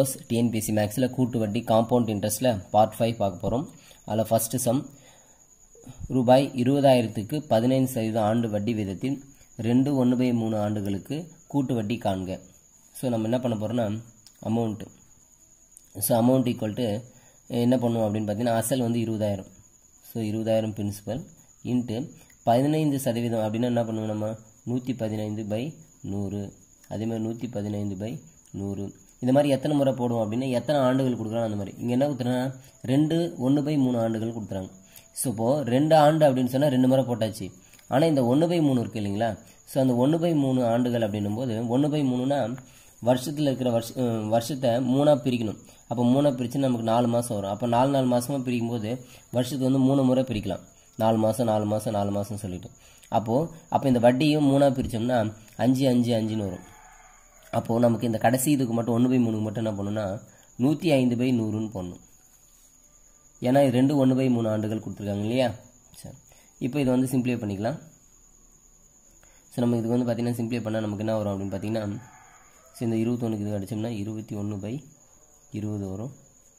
videos TNPSC மேக்ஸில் கூட்டு வட்டி காம்பவுண்ட் இன்ட்ரெஸ்ட்டில் பார்ட் ஃபைவ் பார்க்க போகிறோம் அதில் ஃபஸ்ட்டு சம் ரூபாய் இருபதாயிரத்துக்கு பதினைந்து சதவீதம் ஆண்டு வட்டி வீதத்தில் ரெண்டு ஒன்று பை மூணு ஆண்டுகளுக்கு கூட்டு வட்டி காண்க ஸோ நம்ம என்ன பண்ண போகிறோம்னா amount so amount equal to என்ன பண்ணுவோம் அப்படின்னு பார்த்தீங்கன்னா அசல் வந்து இருபதாயிரம் ஸோ இருபதாயிரம் பிரின்சிபல் இன்ட்டு பதினைந்து சதவீதம் அப்படின்னா என்ன பண்ணுவோம் நம்ம நூற்றி பதினைந்து பை நூறு அதேமாதிரி நூற்றி பதினைந்து பை நூறு இந்த மாதிரி எத்தனை முறை போடுவோம் அப்படின்னா எத்தனை ஆண்டுகள் கொடுக்குறாங்க அந்த மாதிரி இங்கே என்ன கொடுத்துறாங்க ரெண்டு ஒன்று பை மூணு ஆண்டுகள் கொடுத்துறாங்க ஸோ இப்போது ரெண்டு ஆண்டு அப்படின்னு சொன்னால் ரெண்டு முறை போட்டாச்சு ஆனால் இந்த ஒன்று பை மூணு இருக்குது இல்லைங்களா ஸோ அந்த ஒன்று பை மூணு ஆண்டுகள் அப்படின்னும் போது ஒன்று பை மூணுனா வருஷத்தில் இருக்கிற வருஷ அஹ் வருஷத்தை மூணாக பிரிக்கணும் அப்போ மூணாக பிரித்து நமக்கு நாலு மாதம் வரும் அப்போ நாலு நாலு மாதமாக பிரிக்கும் போது வருஷத்துக்கு வந்து மூணு முறை பிரிக்கலாம் நாலு மாதம் நாலு மாதம் நாலு மாதம் சொல்லிட்டு அப்போது அப்போ இந்த வட்டியும் மூணாக பிரித்தோம்னா அஞ்சு அஞ்சு அஞ்சுன்னு வரும் அப்போது நமக்கு இந்த கடைசி இதுக்கு மட்டும் ஒன்று பை மூணுக்கு மட்டும் என்ன பண்ணணும்னா நூற்றி ஐந்து பை நூறுன்னு போடணும் ஏன்னா இது ரெண்டு ஒன்று பை மூணு ஆண்டுகள் கொடுத்துருக்காங்க இல்லையா சரி இப்போ இதை வந்து சிம்ப்ளை பண்ணிக்கலாம் ஸோ நம்ம இதுக்கு வந்து பார்த்திங்கன்னா சிம்ப்ளை பண்ணால் நமக்கு என்ன வரும் அப்படின்னு பார்த்தீங்கன்னா ஸோ இந்த இருபத்தொன்னுக்கு இது அடித்தோம்னா இருபத்தி ஒன்று பை இருபது வரும்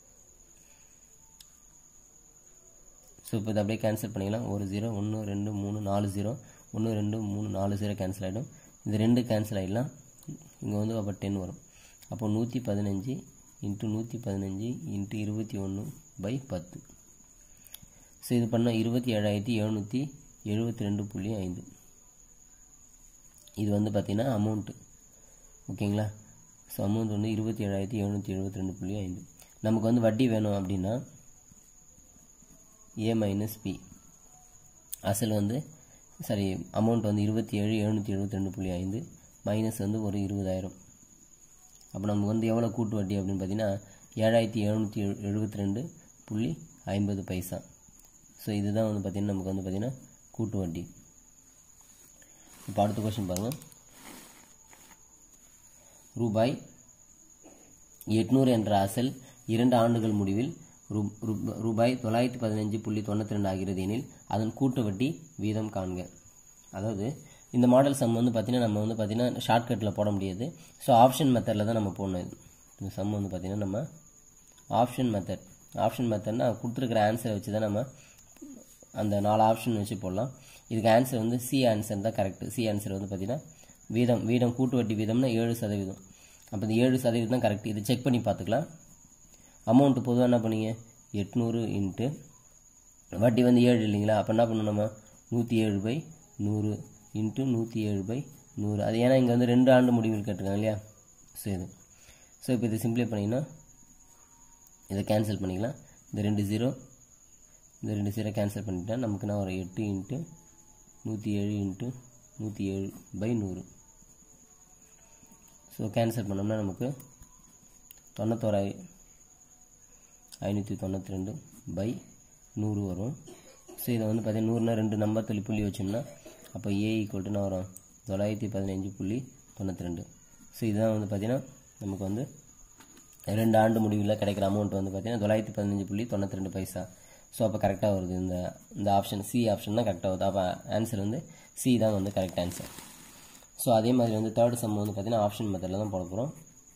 ஸோ இப்போ இதை அப்படியே கேன்சல் பண்ணிக்கலாம் ஒரு ஜீரோ ஒன்று ரெண்டு மூணு நாலு ஜீரோ ஒன்று ரெண்டு மூணு நாலு ஜீரோ கேன்சல் ஆகிடும் இது ரெண்டு கேன்சல் ஆகிடலாம் இங்கே வந்து அப்போ டென் வரும் அப்போ நூற்றி பதினஞ்சு இன்ட்டு நூற்றி பதினஞ்சு இன்ட்டு இருபத்தி ஒன்று பை பத்து ஸோ இது பண்ணால் இருபத்தி ஏழாயிரத்தி எழுநூற்றி எழுபத்தி ரெண்டு புள்ளி ஐந்து இது வந்து பார்த்திங்கன்னா அமௌண்ட்டு ஓகேங்களா ஸோ அமௌண்ட் வந்து இருபத்தி ஏழாயிரத்தி எழுநூற்றி எழுபத்தி ரெண்டு புள்ளி ஐந்து நமக்கு வந்து வட்டி வேணும் அப்படின்னா ஏ மைனஸ் பி அசல் வந்து சாரி அமௌண்ட் வந்து இருபத்தி ஏழு எழுநூற்றி எழுபத்தி ரெண்டு புள்ளி ஐந்து மைனஸ் வந்து ஒரு இருபதாயிரம் அப்போ நமக்கு வந்து எவ்வளோ கூட்டு வட்டி அப்படின்னு பார்த்தீங்கன்னா ஏழாயிரத்தி எழுநூற்றி எழுபத்தி ரெண்டு புள்ளி ஐம்பது பைசா ஸோ இதுதான் வந்து பார்த்திங்கன்னா நமக்கு வந்து பார்த்திங்கன்னா கூட்டு வட்டி இப்போ அடுத்த கொஸ்டின் பாருங்கள் ரூபாய் எட்நூறு என்ற அசல் இரண்டு ஆண்டுகள் முடிவில் ரூ- ரூ- ரூபாய் தொள்ளாயிரத்தி பதினஞ்சு புள்ளி தொண்ணூற்றி ரெண்டு ஆகிறது எனில் அதன் கூட்டு வட்டி வீதம் காண்க அதாவது இந்த மாடல் சம் வந்து பார்த்தீங்கன்னா நம்ம வந்து பார்த்தீங்கன்னா ஷார்ட்கட்டில் போட முடியாது ஸோ ஆப்ஷன் மெத்தடில் தான் நம்ம போடணும் இது இந்த சம் வந்து பார்த்தீங்கன்னா நம்ம ஆப்ஷன் மெத்தட் ஆப்ஷன் மெத்தட்னா கொடுத்துருக்குற ஆன்சரை வச்சு தான் நம்ம அந்த நாலு ஆப்ஷன் வச்சு போடலாம் இதுக்கு ஆன்சர் வந்து சி ஆன்சர் தான் கரெக்ட் சி ஆன்சர் வந்து பார்த்தீங்கன்னா வீதம் வீதம் கூட்டு வட்டி வீதம்னா ஏழு சதவீதம் அப்போ இந்த ஏழு சதவீதம் தான் கரெக்ட் இது செக் பண்ணி பார்த்துக்கலாம் அமௌண்ட்டு பொதுவாக என்ன பண்ணீங்க எட்நூறு இன்ட்டு வட்டி வந்து ஏழு இல்லைங்களா அப்போ என்ன பண்ணணும் நம்ம நூற்றி ஏழு பை நூறு இன்ட்டு நூற்றி ஏழு பை நூறு அது ஏன்னா இங்கே வந்து ரெண்டு ஆண்டு முடிவில் கேட்டிருக்காங்க இல்லையா ஸோ இது ஸோ இப்போ இதை சிம்ப்ளை பண்ணிங்கன்னா இதை கேன்சல் பண்ணிக்கலாம் இந்த ரெண்டு ஜீரோ இந்த ரெண்டு ஜீரோ கேன்சல் பண்ணிட்டா நமக்கு நான் ஒரு எட்டு இன்ட்டு நூற்றி ஏழு இன்ட்டு நூற்றி ஏழு பை நூறு ஸோ கேன்சல் பண்ணோம்னா நமக்கு தொண்ணூத்தோராயி ஐநூற்றி தொண்ணூற்றி ரெண்டு பை நூறு வரும் ஸோ இதை வந்து பார்த்தீங்கன்னா நூறுனா ரெண்டு நம்பர் தள்ளி புள்ளி வச்சோம்னா அப்போ ஏ ஈக்குவல் என்ன வரும் தொள்ளாயிரத்தி பதினஞ்சு புள்ளி தொண்ணூற்றி ரெண்டு ஸோ இதுதான் வந்து பார்த்தீங்கன்னா நமக்கு வந்து ரெண்டு ஆண்டு முடிவில் கிடைக்கிற அமௌண்ட் வந்து பார்த்தீங்கன்னா தொள்ளாயிரத்தி பதினஞ்சு புள்ளி தொண்ணூற்றி ரெண்டு பைசா ஸோ அப்போ கரெக்டாக வருது இந்த இந்த ஆப்ஷன் சி ஆப்ஷன் தான் கரெக்டாக வருது அப்போ ஆன்சர் வந்து சி தான் வந்து கரெக்ட் ஆன்சர் ஸோ அதே மாதிரி வந்து தேர்ட் சம் வந்து பார்த்தீங்கன்னா ஆப்ஷன் மெத்தடில் தான் போட போகிறோம்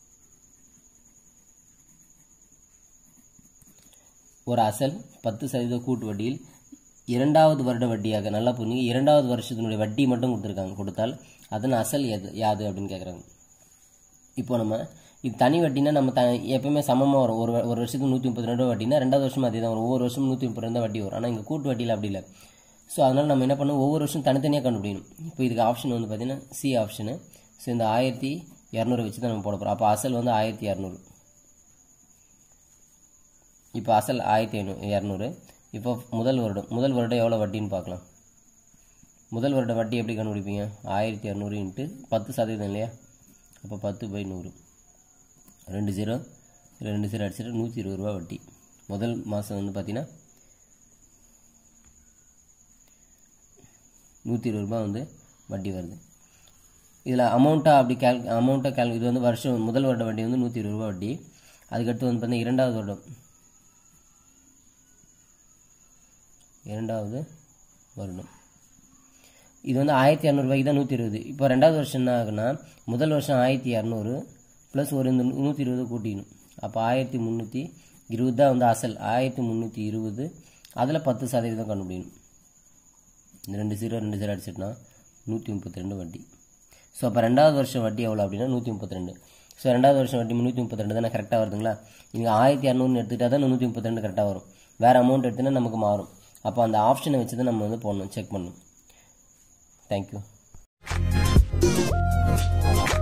ஒரு அசல் பத்து சதவீத கூட்டு வட்டியில் இரண்டாவது வருட வட்டியாக நல்லா புரிஞ்சுங்க இரண்டாவது வருஷத்தினுடைய வட்டி மட்டும் கொடுத்துருக்காங்க கொடுத்தால் அதன் அசல் எது யாது அப்படின்னு கேட்குறாங்க இப்போ நம்ம இது தனி வட்டினா நம்ம த எப்பவுமே சமமாக வரும் ஒரு வ- ஒரு வருஷத்துக்கு நூற்றி முப்பத்தி ரெண்டு வட்டினா ரெண்டாவது வருஷம் அதே தான் வரும் ஒவ்வொரு வருஷம் நூற்றி முப்பத்தி ரெண்டு வட்டி வரும் ஆனால் இங்கே கூட்டு வட்டியில் அப்படி இல்லை ஸோ அதனால் நம்ம என்ன பண்ணணும் ஒவ்வொரு வருஷம் தனித்தனியாக கண்டுபிடிக்கணும் இப்போ இதுக்கு ஆப்ஷன் வந்து பார்த்தீங்கன்னா சி ஆப்ஷனு ஸோ இந்த ஆயிரத்தி இரநூறு வச்சு தான் நம்ம போட போகிறோம் அப்போ அசல் வந்து ஆயிரத்தி இரநூறு இப்போ அசல் ஆயிரத்தி ஐநூறு இரநூறு இப்போ முதல் வருடம் முதல் வருடம் எவ்வளோ வட்டின்னு பார்க்கலாம் முதல் வருட வட்டி எப்படி கண்டுபிடிப்பீங்க ஆயிரத்தி இரநூறு இன்ட்டு பத்து சதவீதம் இல்லையா அப்போ பத்து பை நூறு ரெண்டு ஜீரோ ரெண்டு ஜீரோ அடிச்சுட்டு நூற்றி இருபது ரூபா வட்டி முதல் மாதம் வந்து பார்த்தீங்கன்னா நூற்றி இருபது ரூபா வந்து வட்டி வருது இதில் அமௌண்ட்டாக அப்படி கேல் அமௌண்ட்டாக கேல் இது வந்து வருஷம் முதல் வருட வட்டி வந்து நூற்றி இருபது ரூபா வட்டி அதுக்கடுத்து வந்து பார்த்தீங்கன்னா இரண்டாவது வருடம் இரண்டாவது வருடம் இது வந்து ஆயிரத்தி இரநூறுபாய்க்கு தான் நூற்றி இருபது இப்போ ரெண்டாவது வருஷம் என்ன ஆகுனா முதல் வருஷம் ஆயிரத்தி இரநூறு ப்ளஸ் ஒரு இந்த நூற்றி இருபது கூட்டிக்கணும் அப்போ ஆயிரத்தி முந்நூற்றி இருபது தான் வந்து அசல் ஆயிரத்தி முந்நூற்றி இருபது அதில் பத்து சதவீதம் கண்டுபிடிக்கணும் இந்த ரெண்டு ஜீரோ ரெண்டு ஜீரோ அடிச்சிட்டோம்னா நூற்றி முப்பத்தி ரெண்டு வட்டி ஸோ அப்போ ரெண்டாவது வருஷம் வட்டி எவ்வளோ அப்படின்னா நூற்றி முப்பத்தி ரெண்டு ஸோ ரெண்டாவது வருஷம் வட்டி நூற்றி முப்பத்தி ரெண்டு தானே கரெக்டாக வருதுங்களா நீங்கள் ஆயிரத்தி இரநூறுன்னு எடுத்துக்கிட்டா தான் நூற்றி முப்பத்தி ரெண்டு கரெக்டாக வரும் வேறு அமௌண்ட் எடுத்துனா நமக்கு மாறும் அப்போ அந்த ஆப்ஷனை வச்சு தான் நம்ம வந்து போடணும் செக் பண்ணணும் தேங்க்யூ